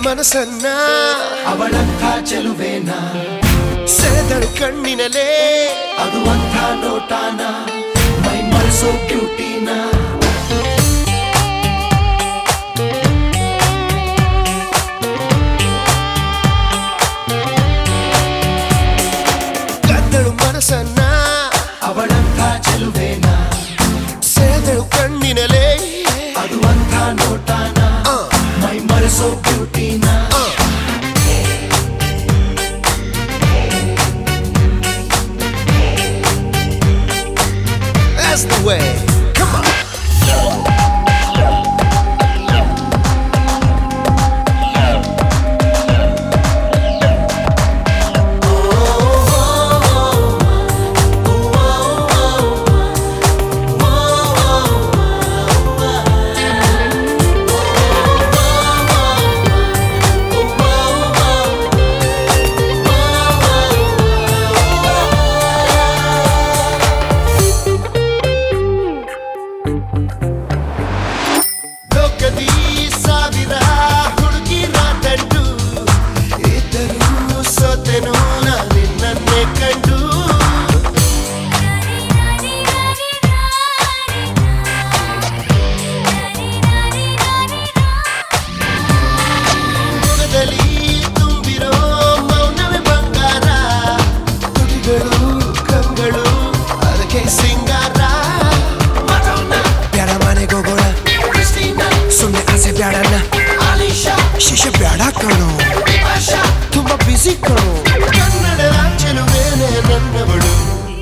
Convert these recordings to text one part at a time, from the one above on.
ಮನಸ್ಸನ್ನ ಅವಳಂಥ ಚೆಲುವೇನ ಸೆಳೆದಳು ಕಣ್ಣಿನಲೇ ಅದು ಅಂಥ ನೋಟಾನ ಮೈ ಮರೆಸೋ ಬ್ಯೂಟಿನ ಕದ್ದಳು ಮನಸ್ಸನ್ನ ಅವಳಂಥ ಚೆಲುವೇನ ಸೆಳೆದಳು ಕಣ್ಣಿನಲೇ ಅದು ಅಂಥ ನೋಟಾನ ಆ, ಮೈ ಮರೆಸೋ ಬ್ಯೂಟಿನ ಆ. That's the way. Come on. ಲೋಕದಿ ಸಾವಿರ ಹುಡುಗಿರ ದಂಡು ಇದ್ದರೂ ಸೋತೆನು ನಿನ್ನನ್ನೇ ಕಂಡು ಮುಖದಲ್ಲಿ ತುಂಬಿರೋ ಮೌನವೇ ಬಂಗಾರ ತುಟಿಗಳು ಕಂಗಳು ಅದಕ್ಕೆ ಸಿಂಗಾರ ಬ್ಯಾಡ ಮನೆಗೆ ಹೋಗೋಣ ಸುಮ್ಮನೆ ಆಸೆ ಬ್ಯಾಡಣ್ಣ ಶಿಶೆ ಬ್ಯಾಡ ಕಣೋ ತುಂಬಾ ಬಿಸಿ ಕಣೋ ಕನ್ನಡ ಚೆಲುವೇನೆ ನನ್ನವಳು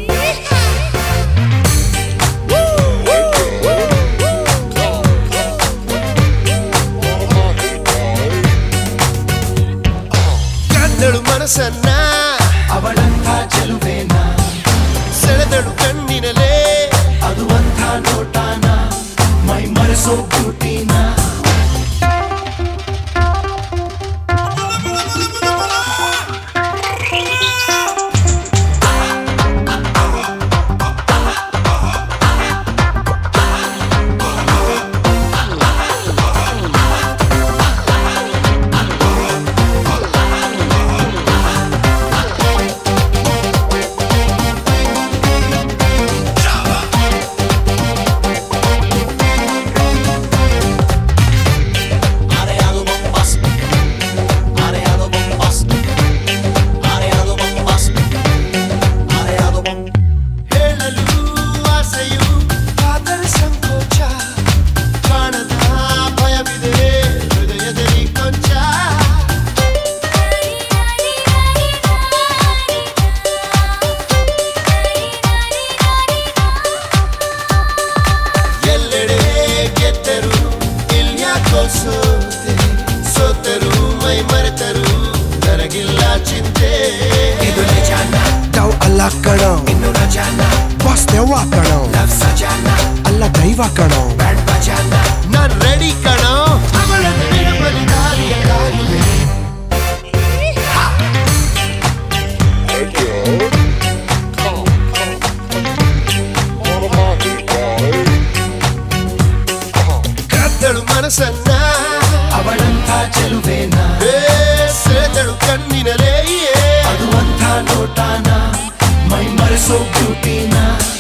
ಕನ್ನಳು ಮನಸ್ಸನ್ನ ಅವಳಂಥ ಚೆಲುವೇನ ಸೆಳೆದಳು ಕಣ್ಣಿನಲೇ ಅದು ಅಂಥ ನೋಟಾನ ಮೈ ಮರೆಸೋ ಬ್ಯೂಟಿನ Areado bombas Areado bombas Areado bombas Areado bombas ಹೇಳಲು ಆಸೆಯು ಆದರೆ ಸಂಕೋಚ ಕಾಣದ ಭಯವಿದೆ ಹೃದಯದಲ್ಲಿ ಕೊಂಚ ಎಲ್ಲೆಡೆ ಗೆದ್ದರು ಇಲ್ಯಾಕೋ ಸೋತೆ ಸೋತರು ಮೈ ಮರೆತರು ನನಗಿಲ್ಲ ಚಿಂತೆ ಇದು ನಿಜಾನ ತಾವ್ ಅಲ್ಲ ಕಣೋ ಇನ್ನು ರಜಾನ ಬಾಸ್ ದೆವ್ವ ಕಣೋ ಲವ್ ಸಜಾನ ಅಲ್ಲ ದೈವ ಕಣೋ ಬ್ಯಾಂಡ್ ಬಜಾನ ನಾನ್ ರೆಡಿ ಕಣೋ ಅವಳನ್ನು ನಿಲುಬಲಿ ದಾರಿಯ ಕಾಯುವೆ ಕದ್ದಳು ಮನಸ್ಸನ್ನ ಅವಳಂಥ ಚೆಲುವೇನ ಏ, ಸೆಳೆದಳು ಕಣ್ಣಿನಲೇ ಅದು ಅಂಥ ನೋಟಾನ ಮೈ ಮರೆಸೋ ಬ್ಯೂಟಿನ